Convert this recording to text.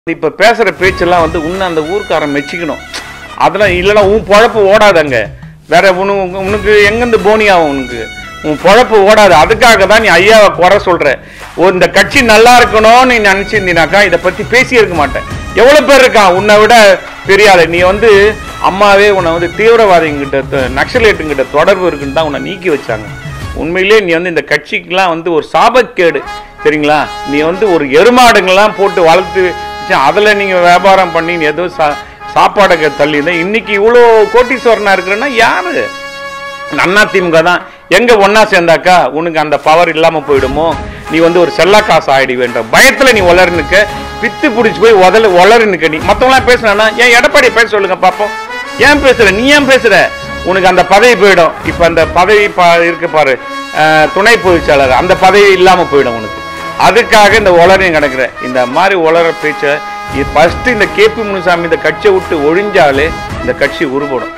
இப்போ பேசுகிற பேச்செல்லாம் வந்து உன்னை அந்த ஊர்க்காரன் மெச்சிக்கணும் அதெல்லாம் இல்லைன்னா உன் பொழப்பு ஓடாதங்க வேற உனு உனக்கு எங்கேருந்து போனி ஆகும் உனக்கு உன் பொழப்பு ஓடாது அதுக்காக தான் நீ ஐயாவை குறை சொல்ற ஒரு இந்த கட்சி நல்லா இருக்கணும்னு நீ நினச்சிருந்தீனாக்கா இதை பற்றி பேசியிருக்க மாட்டேன் எவ்வளோ பேர் இருக்கான் உன்னை விட பெரிய ஆளு நீ வந்து அம்மாவே உன்னை வந்து தீவிரவாதிங்கிட்ட நக்சலேட்டுங்கிட்ட தொடர்பு இருக்குன்னு தான் உன்னை நீக்கி வச்சாங்க உண்மையிலே நீ வந்து இந்த கட்சிக்கெல்லாம் வந்து ஒரு சாபக்கேடு சரிங்களா நீ வந்து ஒரு எருமாடுங்கள்லாம் போட்டு வளர்த்து வச்சு அதில் நீங்கள் வியாபாரம் பண்ணி நீ ஏதோ சா சாப்பாடை தள்ளி இருந்தா இன்னைக்கு இவ்வளோ கோட்டீஸ்வரனா இருக்கிறேன்னா யாரு அண்ணா திமுக தான் எங்க ஒண்ணா சேர்ந்தாக்கா உனக்கு அந்த பவர் இல்லாம போயிடுமோ நீ வந்து ஒரு செல்லா காசு ஆயிடுவேன்ற பயத்துல நீ உளர்னுக்க பித்து பிடிச்சி போய் உதல உளர்னுக்க நீ மத்தவங்களாம் பேசுனா ஏன் எடப்பாடி பேச சொல்லுங்க பாப்போம் ஏன் பேசுற நீ ஏன் பேசுற உனக்கு அந்த பதவி போயிடும் இப்ப அந்த பதவி பா இருக்கு பாரு அஹ், துணை பொதுச்செயலாளர் அந்த பதவி இல்லாம போயிடும் உனக்கு அதுக்காக இந்த உளரையும் கிடக்குற இந்த மாதிரி உளற பேச்சை ஃபர்ஸ்ட் இந்த கேபி முனுசாமி இந்த கட்சியை விட்டு ஒழிஞ்சாலே இந்த கட்சி உருப்படும்